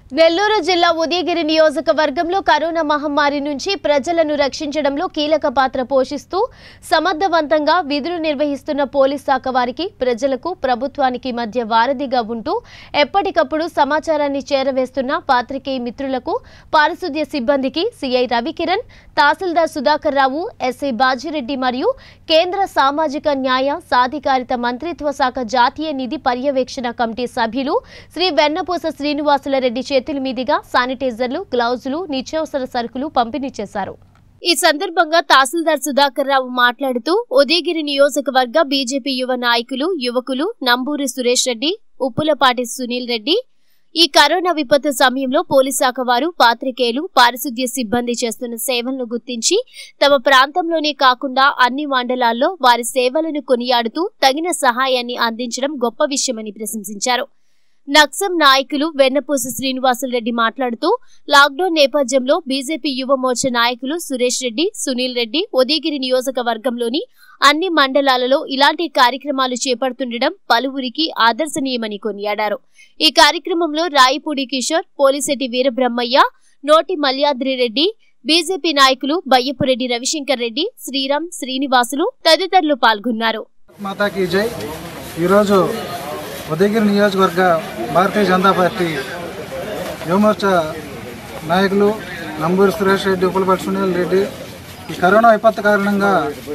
నెల్లూరు జిల్లా ఉదయగిరి నియోజకవర్గంలో కరోనా మహమ్మారి నుంచి ప్రజలను రక్షించడంలో కీలక పాత్ర పోషిస్తూ సమర్థవంతంగా విధులు నిర్వహిస్తున్న పోలీస్ శాఖ వారికి ప్రజలకు ప్రభుత్వానికి మధ్య వారధిగా ఉంటూ ఎప్పటికప్పుడు సమాచారాన్ని చేరవేస్తున్న పాత్రికేయ మిత్రులకు పారిశుద్ధ్య సిబ్బందికి సిఐ రవికిరణ్ తహసీల్దార్ సుధాకర్ రావు ఎస్ఐ బాజిరెడ్డి మరియు కేంద్ర సామాజిక న్యాయ సాధికారిత మంత్రిత్వ శాఖ జాతీయ నిధి పర్యవేక్షణ కమిటీ సభ్యులు శ్రీ వెన్నపూస శ్రీనివాసుల రెడ్డి చేతుల మీదుగా శానిటైజర్లు గ్లౌజులు నిత్యావసర సరుకులు పంపిణీ చేశారు ఈ సందర్భంగా తహసీల్దార్ సుధాకర్ రావు మాట్లాడుతూ ఉదయగిరి నియోజకవర్గ బీజేపీ యువ నాయకులు యువకులు నంబూరి సురేష్ రెడ్డి ఉప్పులపాటి సునీల్ రెడ్డి ఈ కరోనా విపత్తు సమయంలో పోలీస్ శాఖ వారు పాత్రికేయులు పారిశుద్ధ్య సిబ్బంది చేస్తున్న సేవలను గుర్తించి తమ ప్రాంతంలోనే కాకుండా అన్ని మండలాల్లో వారి సేవలను కొనియాడుతూ తగిన సహాయాన్ని అందించడం గొప్ప విషయమని ప్రశంసించారు నక్సం నాయకులు వెన్నపూస శ్రీనివాసులరెడ్డి మాట్లాడుతూ లాక్డౌన్ నేపథ్యంలో బీజేపీ యువ మోర్చా నాయకులు సురేష్ రెడ్డి సునీల్ రెడ్డి ఉదయగిరి నియోజకవర్గంలోని అన్ని మండలాలలో ఇలాంటి కార్యక్రమాలు చేపడుతుండడం పలువురికి ఆదర్శనీయమని కొనియాడారు ఈ కార్యక్రమంలో రాయిపూడి కిషోర్ పోలిశెట్టి వీరబ్రహ్మయ్య నోటి మల్యాద్రి రెడ్డి బీజేపీ నాయకులు బయ్యపురెడ్డి రవిశంకర్ రెడ్డి శ్రీరామ్ శ్రీనివాసులు తదితరులు పాల్గొన్నారు మాతాకి జై ఈరోజు ఉదయగిరి నియోజకవర్గ భారతీయ జనతా పార్టీ యువమోర్చా నాయకులు నంబూరి సురేష్ రెడ్డి ఉప్పులపల్లి సునీల్ రెడ్డి ఈ కరోనా విపత్తు కారణంగా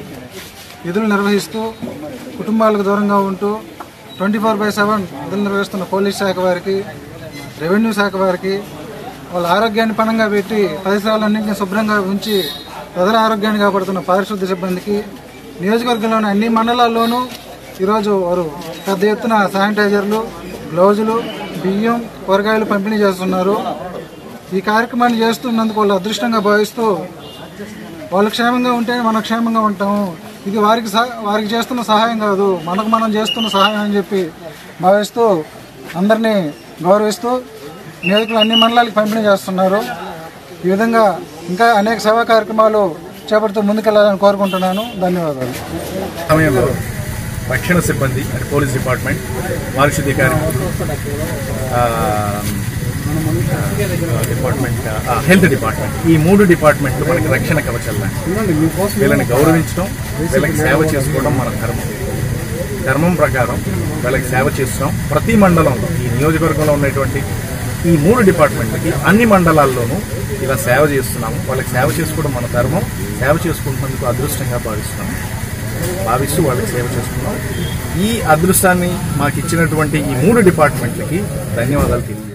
విధులు నిర్వహిస్తూ కుటుంబాలకు దూరంగా ఉంటూ ట్వంటీ ఫోర్ బై సెవెన్ విధులు నిర్వహిస్తున్న పోలీస్ శాఖ వారికి రెవెన్యూ శాఖ వారికి వాళ్ళ ఆరోగ్యాన్ని పణంగా పెట్టి పరిసరాలన్నింటినీ శుభ్రంగా ఉంచి ప్రజల ఆరోగ్యాన్ని కాపాడుతున్న పారిశుద్ధ్య సిబ్బందికి నియోజకవర్గంలోని అన్ని మండలాల్లోనూ ఈరోజు వారు పెద్ద ఎత్తున శానిటైజర్లు గ్లౌజులు బియ్యం కూరగాయలు పంపిణీ చేస్తున్నారు ఈ కార్యక్రమాన్ని చేస్తున్నందుకు వాళ్ళు అదృష్టంగా భావిస్తూ వాళ్ళు క్షేమంగా ఉంటే మనం క్షేమంగా ఉంటాము ఇది వారికి సహ- వారికి చేస్తున్న సహాయం కాదు మనకు మనం చేస్తున్న సహాయం అని చెప్పి భావిస్తూ అందరినీ గౌరవిస్తూ నియోజకులు అన్ని మండలాలకు పంపిణీ చేస్తున్నారు ఈ విధంగా ఇంకా అనేక సేవా కార్యక్రమాలు చేపడుతూ ముందుకెళ్లాలని కోరుకుంటున్నాను ధన్యవాదాలు సమయంలో రక్షణ సిబ్బంది అంటే పోలీస్ డిపార్ట్మెంట్ పారిశుద్ధ్య కార్మికులు ఆ, డిపార్ట్మెంట్ ఆ, హెల్త్ డిపార్ట్మెంట్ ఈ మూడు డిపార్ట్మెంట్లు మనకి రక్షణ కవచాలు వీళ్ళని గౌరవించడం వీళ్ళకి సేవ చేసుకోవడం మన ధర్మం ధర్మం ప్రకారం వీళ్ళకి సేవ చేస్తున్నాం ప్రతి మండలంలో ఈ నియోజకవర్గంలో ఉన్నటువంటి ఈ మూడు డిపార్ట్మెంట్లకి అన్ని మండలాల్లోనూ ఇలా సేవ చేస్తున్నాము వాళ్ళకి సేవ చేసుకోవడం మన ధర్మం సేవ చేసుకుంటున్నందుకు అదృష్టంగా భావిస్తున్నాము భావిస్తూ వాళ్ళకి సేవ చేసుకున్నాం ఈ అదృష్టాన్ని మాకు ఇచ్చినటువంటి ఈ మూడు డిపార్ట్మెంట్లకి ధన్యవాదాలు తెలియజేస్తున్నాం